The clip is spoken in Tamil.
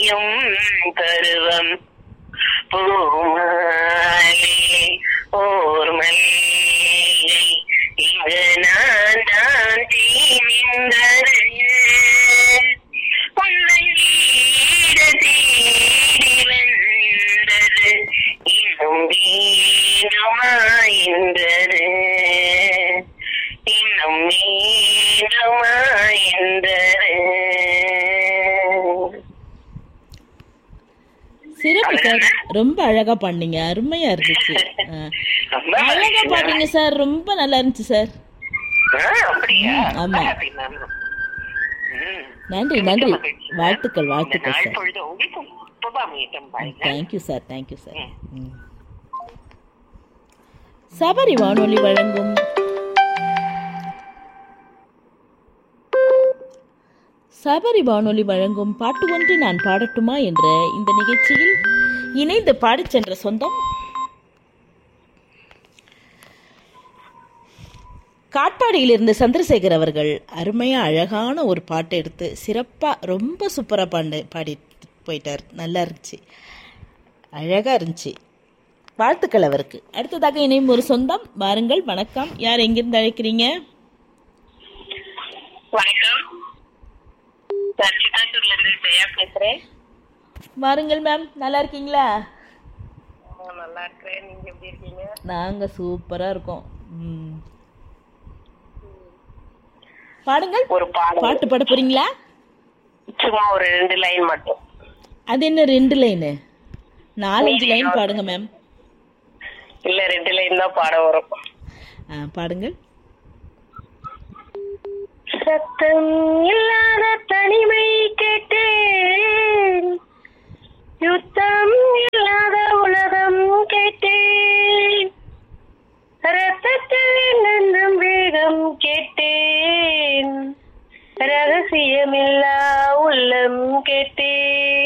பொழியும் பருவம் பூமாலே ஓர் மல்லிகை இங்கு நான் தான் தீமிந்தது உன்னை ஈர தேடி வந்தது இன்னும் வீணுமாய்ந்தது இன்னும் வீணுமாய்ந்தது சிறப்பு சார் ரொம்ப அழகா பாடினீங்க அருமையா இருந்துச்சு ஆ. ரொம்ப அழகா பாடுறீங்க சார் ரொம்ப நல்லா இருந்துச்சு சார் ஆ, அப்படியா ம், ஆமா. happy ma'am. ம். நன்றி நன்றி வாழ்த்துக்கள் இந்த வாழ்த்துக்கள் நாள் சார் பொழுது உங்களுக்கு ரொம்ப அமையட்டும் பாருங்க தேங்க்யூ சார் தேங்க்யூ சார் ம். சபரி வானொலி வழங்கும் சபரி வானொலி வழங்கும் பாட்டு ஒன்று நான் பாடட்டுமா என்ற இந்த நிகழ்ச்சியில் இணைந்து பாடிச் சென்ற சொந்தம் காட்பாடியிலிருந்து சந்திரசேகர் அவர்கள் அருமையா அழகான ஒரு பாட்டை எடுத்து சிறப்பா ரொம்ப சூப்பரா பாண்டு பாடி போயிட்டார் நல்லா இருந்துச்சு அழகா இருந்துச்சு வாழ்த்துக்கள் அவருக்கு அடுத்ததாக இணையும் ஒரு சொந்தம் வாருங்கள் வணக்கம் யார் எங்கிருந்து அழைக்கிறீங்க வணக்கம் நான் சித்தாத்தூர்ல இருந்து ஜெயா பேசுறேன் வாருங்கள் மேம் நல்லா இருக்கீங்களா ஆ, நல்லா இருக்கிறேன் நீங்க எப்படி இருக்கீங்க நாங்க சூப்பரா இருக்கோம் ம். பாடுங்கள் ஒரு பாடம் பாட்டு பாட போறீங்களா சும்மா ஒரு ரெண்டு லைன் மட்டும் அது என்ன ரெண்டு லைனு நாலஞ்சு லைன் பாடுங்க மேம் இல்ல ரெண்டு லைன் தான் பாடம் வரும் ஆ, பாடுங்கள் சத்தம் இல்லாத தனிமை கேட்டேன் யுத்தம் இல்லாத உலகம் கேட்டேன் ரத்தத்தில் என்னென்னும் வேகம் கேட்டேன் ரகசியமில்லா உள்ளம் கேட்டேன்